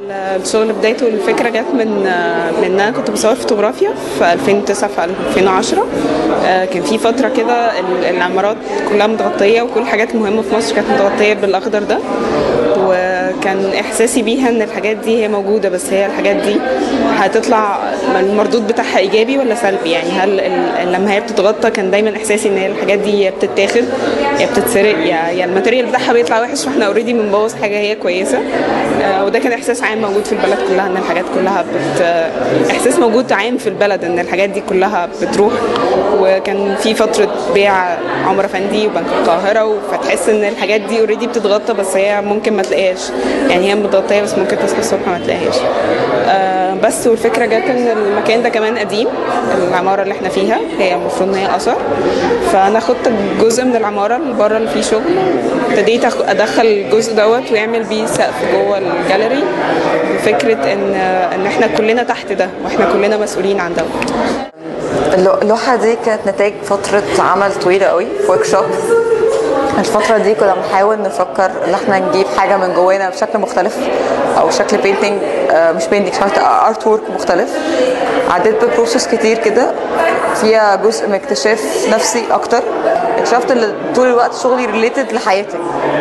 الشغل بدايته الفكره جت من من ان انا كنت بصور فوتوغرافيا في 2009 في 2010 آه، كان في فتره كده ال- العمارات كلها متغطيه وكل الحاجات المهمه في مصر كانت متغطيه بالاخضر ده وكان احساسي بيها ان الحاجات دي هي موجوده بس هي الحاجات دي هتطلع المردود بتاعها ايجابي ولا سلبي يعني هل ال- لما هي بتتغطى كان دايما احساسي ان هي الحاجات دي يا بتتاخد يا بتتسرق يا يا الماتيريال بتاعها بيطلع وحش واحنا اوريدي بنبوظ حاجه هي كويسه آه، وده كان احساس عام موجود في البلد كلها ان الحاجات كلها بت احساس موجود عام في البلد ان الحاجات دي كلها بتروح وكان في فتره بيع عمر افندي وبنك القاهره فتحس ان الحاجات دي اوريدي بتتغطى بس هي ممكن ما تلاقيهاش يعني هي متغطيه بس ممكن تصحى الصبح ما تلاقيهاش آه، بس والفكره جت ان المكان ده كمان قديم العماره اللي احنا فيها هي المفروض ان هي اثر فانا خدت جزء من العماره اللي بره اللي فيه شغل ابتديت أخ- ادخل الجزء دوت ويعمل بيه سقف جوه الجاليري فكره ان ان احنا كلنا تحت ده واحنا كلنا مسؤولين عن دوت اللو- اللوحة دي كانت نتاج فترة عمل طويلة قوي ورك شوب الفترة دي كنا بنحاول نفكر ان احنا نجيب حاجة من جوانا بشكل مختلف او شكل بينتنج مش بينتنج ارت وورك مختلف عديت ببروسس كتير كده فيها جزء من اكتشاف نفسي اكتر اكتشفت ان طول الوقت شغلي ريليتد لحياتي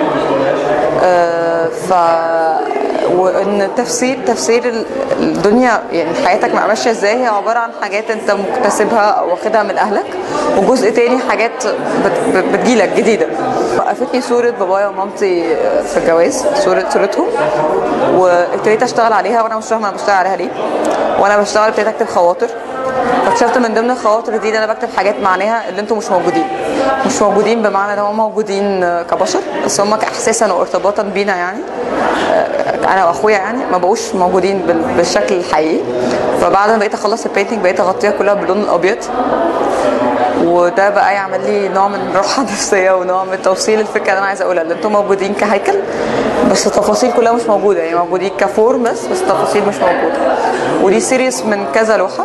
آه، ف وان تفسير تفسير ال- الدنيا يعني حياتك مع- ماشيه ازاي هي عباره عن حاجات انت مكتسبها او واخدها من اهلك وجزء تاني حاجات بت- بت- بتجيلك جديده وقفتني صوره بابايا ومامتي في الجواز صوره صورتهم وابتديت اشتغل عليها وانا مش فاهمه انا بشتغل عليها ليه وانا بشتغل ابتديت اكتب خواطر فاكتشفت من ضمن الخواطر دي ان انا بكتب حاجات معناها اللي انتم مش موجودين مش موجودين بمعنى ان هم موجودين كبشر بس هم كاحساسا وارتباطا بينا يعني انا واخويا يعني ما بقوش موجودين بال- بالشكل الحقيقي فبعد ما بقيت اخلص البينتنج بقيت اغطيها كلها باللون الابيض وده بقى يعمل لي نوع من الراحه النفسيه ونوع من توصيل الفكره اللي انا عايزه اقولها اللي انتم موجودين كهيكل بس التفاصيل كلها مش موجوده يعني موجودين كفورم بس بس التفاصيل مش موجوده ودي سيريس من كذا لوحه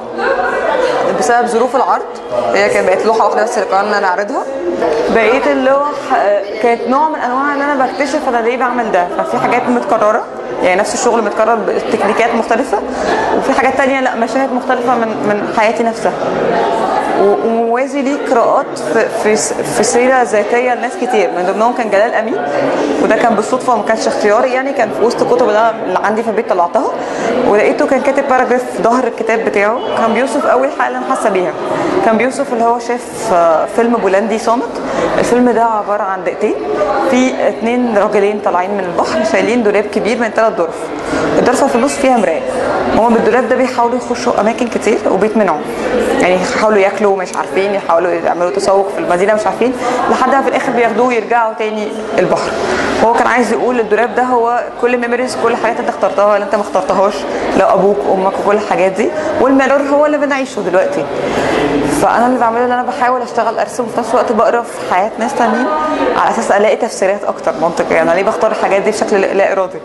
بسبب ظروف العرض هي كانت بقت لوحه واحده بس اللي قررنا نعرضها بقيه اللوح آه، كانت نوع من انواع ان انا بكتشف انا ليه بعمل ده ففي حاجات متكرره يعني نفس الشغل متكرر بتكنيكات مختلفه وفي حاجات تانية لا مشاهد مختلفه من من حياتي نفسها و- وموازي ليه قراءات في في في سيره ذاتيه لناس كتير من ضمنهم كان جلال امين وده كان بالصدفه وما كانش اختياري يعني كان في وسط الكتب اللي أنا- اللي عندي في البيت طلعتها ولقيته كان كاتب باراجراف في ظهر الكتاب بتاعه كان بيوصف اول حاجه اللي انا حاسه بيها كان بيوصف اللي هو شاف آه، فيلم بولندي صامت الفيلم ده عباره عن دقيقتين في اتنين راجلين طالعين من البحر شايلين دولاب كبير من ثلاث ظرف الضرفه في النص فيها مرايه هما بالدولاب ده بيحاولوا يخشوا اماكن كتير وبيتمنعوا يعني يحاولوا ياكلوا مش عارفين يحاولوا يعملوا تسوق في المدينه مش عارفين لحد ما في الاخر بياخدوه ويرجعوا تاني البحر هو كان عايز يقول الدولاب ده هو كل ميموريز كل حاجات انت اخترتها اللي انت ما اخترتهاش لو ابوك امك وكل الحاجات دي والميرور هو اللي بنعيشه دلوقتي فانا اللي بعمله ان انا بحاول اشتغل ارسم وفي نفس الوقت بقرا في حياه ناس تانيين على اساس الاقي تفسيرات اكتر منطقيه انا ليه بختار الحاجات دي بشكل لا ارادي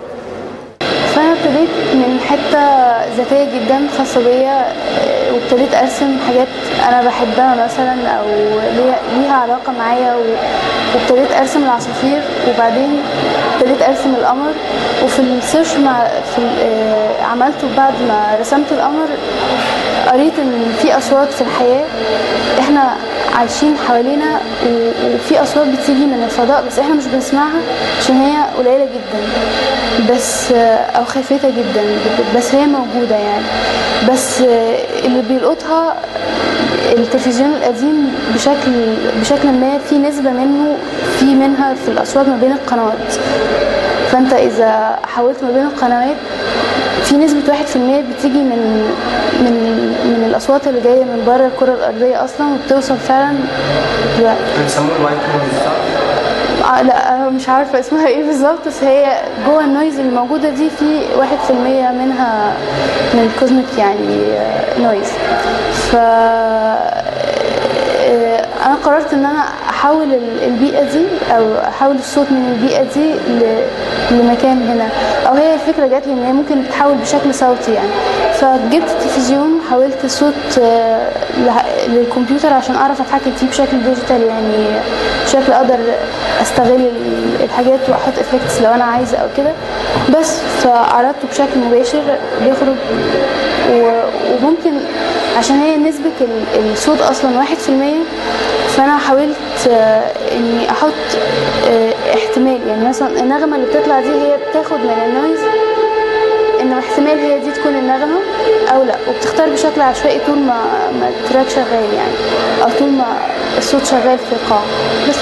فانا ابتديت من حته ذاتيه جدا خاصه بيا آه، وابتديت ارسم حاجات انا بحبها مثلا او ليها, ليها علاقه معايا و- وابتديت ارسم العصافير وبعدين ابتديت ارسم القمر وفي السيرش مع في ال- آه، عملته بعد ما رسمت القمر قريت ان في اصوات في الحياه احنا عايشين حوالينا و- وفي اصوات بتيجي من الفضاء بس احنا مش بنسمعها عشان هي قليله جدا بس او خافته جدا بس هي موجوده يعني بس اللي بيلقطها التلفزيون القديم بشكل بشكل ما في نسبه منه في منها في الاصوات ما بين القنوات فانت اذا حاولت ما بين القنوات في نسبة واحد في المية بتيجي من من من الأصوات اللي جاية من بره الكرة الأرضية أصلا وبتوصل فعلا دلوقتي. بيسموه الوايت نويز صح؟ آه لا آه مش عارفة اسمها ايه بالظبط بس هي جوه النويز اللي موجودة دي في واحد في المية منها من الكوزميك يعني نويز ف آه، انا قررت ان انا احول ال- البيئه دي او احول الصوت من البيئه دي ل- لمكان هنا او هي الفكره جات لي ان هي ممكن تتحول بشكل صوتي يعني فجبت التلفزيون وحولت صوت آه، له- للكمبيوتر عشان اعرف اتحكم فيه بشكل ديجيتال يعني بشكل اقدر استغل ال- الحاجات واحط افكتس لو انا عايزه او كده بس فعرضته بشكل مباشر بيخرج و- وممكن عشان هي نسبة ال- الصوت أصلا واحد في المية فأنا حاولت آه، إني أحط آه، احتمال يعني مثلا النغمة اللي بتطلع دي هي بتاخد من النويز إنه احتمال هي دي تكون النغمة أو لأ وبتختار بشكل عشوائي طول ما ما التراك شغال يعني أو طول ما الصوت شغال في القاعة بس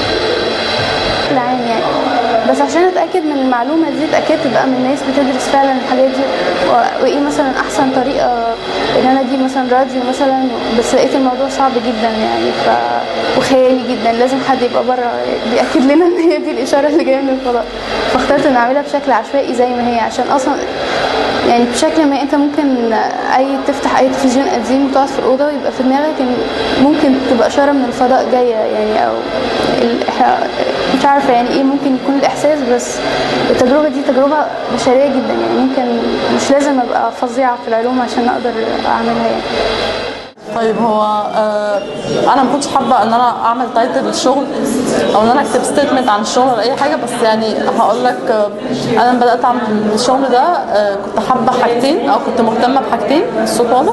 بشكل عام يعني بس عشان اتاكد من المعلومه دي اتاكدت بقى من ناس بتدرس فعلا الحاجات دي و- وايه مثلا احسن طريقه ان انا اجيب مثلا راديو مثلا بس لقيت الموضوع صعب جدا يعني ف وخيالي جدا لازم حد يبقى بره بياكد لنا ان هي دي الاشاره اللي جايه من الفضاء فاخترت ان اعملها بشكل عشوائي زي ما هي عشان اصلا يعني بشكل ما انت ممكن اي تفتح اي تلفزيون قديم وتقعد في الاوضه ويبقى في دماغك ان ممكن تبقى اشاره من الفضاء جايه يعني او ال- إح- مش عارفه يعني ايه ممكن يكون الاحساس بس التجربه دي تجربه بشريه جدا يعني ممكن مش لازم ابقى فظيعه في العلوم عشان اقدر اعملها يعني طيب هو آه انا ما كنتش حابه ان انا اعمل تايتل للشغل او ان انا اكتب ستيتمنت عن الشغل ولا اي حاجه بس يعني هقول لك آه انا لما بدات اعمل الشغل ده آه كنت حابه حاجتين او كنت مهتمه بحاجتين الصوت واضح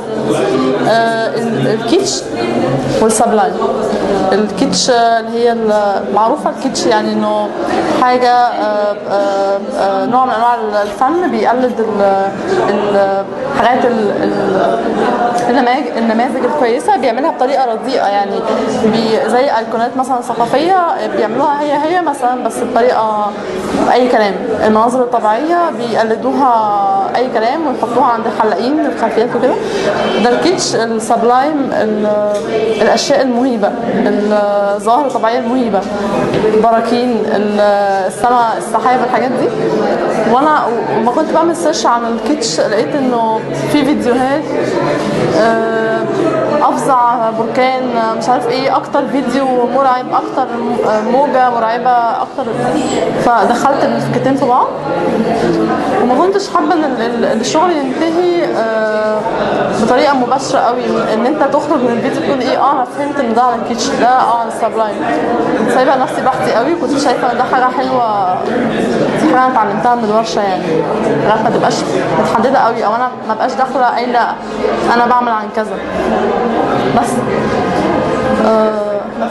آه ال- الكيتش والسبلاين الكيتش آه، اللي هي المعروفه الكيتش يعني انه حاجه آه، آه، آه، نوع من انواع الفن بيقلد ال- ال- الحاجات ال- ال- النماذج النماذج الكويسه بيعملها بطريقه رديئه يعني بي زي ايقونات مثلا ثقافيه بيعملوها هي هي مثلا بس بطريقه اي كلام المناظر الطبيعيه بيقلدوها اي كلام ويحطوها عند الحلاقين الخلفيات وكده ده الكيتش السبلايم ال- الاشياء المهيبه الظواهر الطبيعيه المهيبه البراكين ال- السماء السحاب الحاجات دي وانا وما كنت بعمل سيرش عن الكيتش لقيت انه في فيديوهات آه، افظع بركان آه، مش عارف ايه اكتر فيديو مرعب اكتر آه، موجه مرعبه اكتر فدخلت الفكرتين في بعض وما كنتش حابه ان ال- ال- الشغل ينتهي آه، بطريقه مباشره قوي ان انت تخرج من الفيديو تقول ايه اه انا فهمت ان ده على الكيتش ده اه على السبلاين كنت سايبه نفسي بحثي قوي كنت شايفه ان ده حاجه حلوه دي حاجه انا اتعلمتها من الورشه يعني لغايه ما تبقاش متحدده قوي او انا ما بقاش داخله قايله انا بعمل عن كذا بس آه بس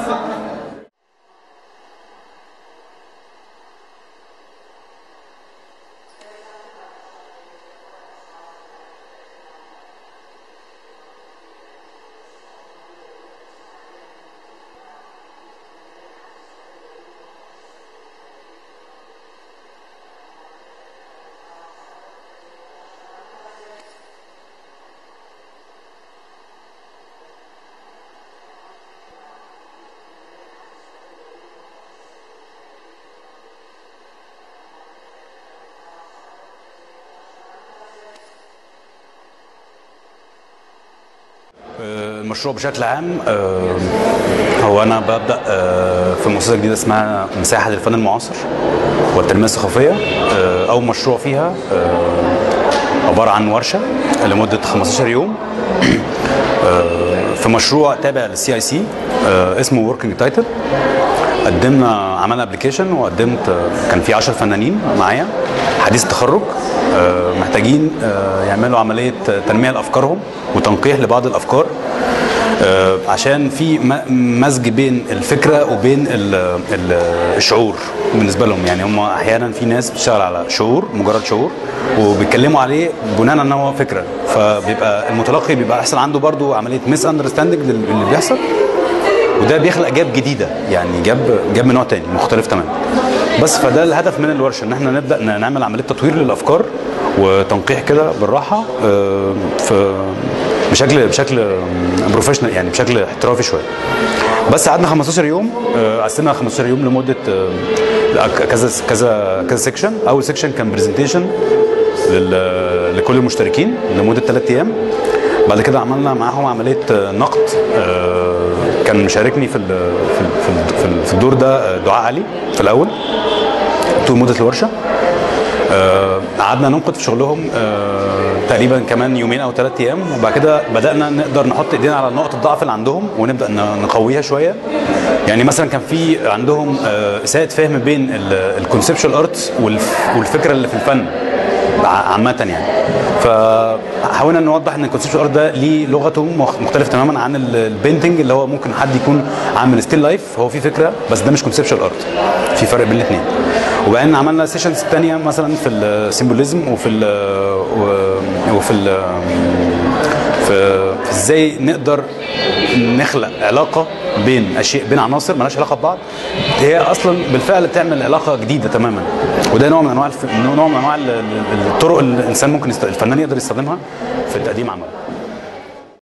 المشروع بشكل عام آه، هو انا ببدا آه، في مؤسسه جديده اسمها مساحه للفن المعاصر والتنميه الثقافيه آه، اول مشروع فيها آه، عباره عن ورشه لمده 15 يوم آه، في مشروع تابع للسي اي سي اسمه وركينج تايتل قدمنا عملنا ابلكيشن وقدمت آه، كان في 10 فنانين معايا حديث التخرج آه، محتاجين آه، يعملوا عمليه تنميه لافكارهم وتنقيح لبعض الافكار آه، عشان في م- مزج بين الفكره وبين ال- ال- الشعور بالنسبه لهم يعني هم احيانا في ناس بتشتغل على شعور مجرد شعور وبيتكلموا عليه بناء ان هو فكره فبيبقى المتلقي بيبقى احسن عنده برضو عمليه ميس اندرستاندنج للي بيحصل وده بيخلق جاب جديده يعني جاب جاب من نوع تاني مختلف تماما بس فده الهدف من الورشه ان احنا نبدا ن- نعمل عمليه تطوير للافكار وتنقيح كده بالراحه آه، في بشكل بشكل بروفيشنال يعني بشكل احترافي شويه بس قعدنا 15 يوم آه، قسمنا 15 يوم لمده آه، كذا كذا كذا سيكشن اول سيكشن كان برزنتيشن لكل المشتركين لمده ثلاث ايام بعد كده عملنا معاهم عمليه آه، نقد آه، كان مشاركني في ال- في ال- في ال- في ال- في الدور ده آه، دعاء علي في الاول طول مده الورشه آه، قعدنا ننقد في شغلهم آه، تقريبا كمان يومين او ثلاث ايام وبعد كده بدانا نقدر نحط ايدينا على نقط الضعف اللي عندهم ونبدا ن- نقويها شويه يعني مثلا كان في عندهم آه، اساءه فهم بين الكونسبشوال ارت والفكره اللي في الفن ع- عامه يعني فحاولنا نوضح ان الكونسبشوال ارت ده ليه لغته مخ- مختلف تماما عن البينتنج اللي هو ممكن حد يكون عامل ستيل لايف هو في فكره بس ده مش كونسبشوال ارت في فرق بين الاثنين وبعدين عملنا سيشنز تانية مثلا في السيمبوليزم وفي ال وفي ال في في ازاي نقدر نخلق علاقه بين اشياء بين عناصر مالهاش علاقه ببعض هي اصلا بالفعل بتعمل علاقه جديده تماما وده نوع من انواع الف... نوع من انواع ال- ال- الطرق اللي الانسان ممكن يست... الفنان يقدر يستخدمها في تقديم عمله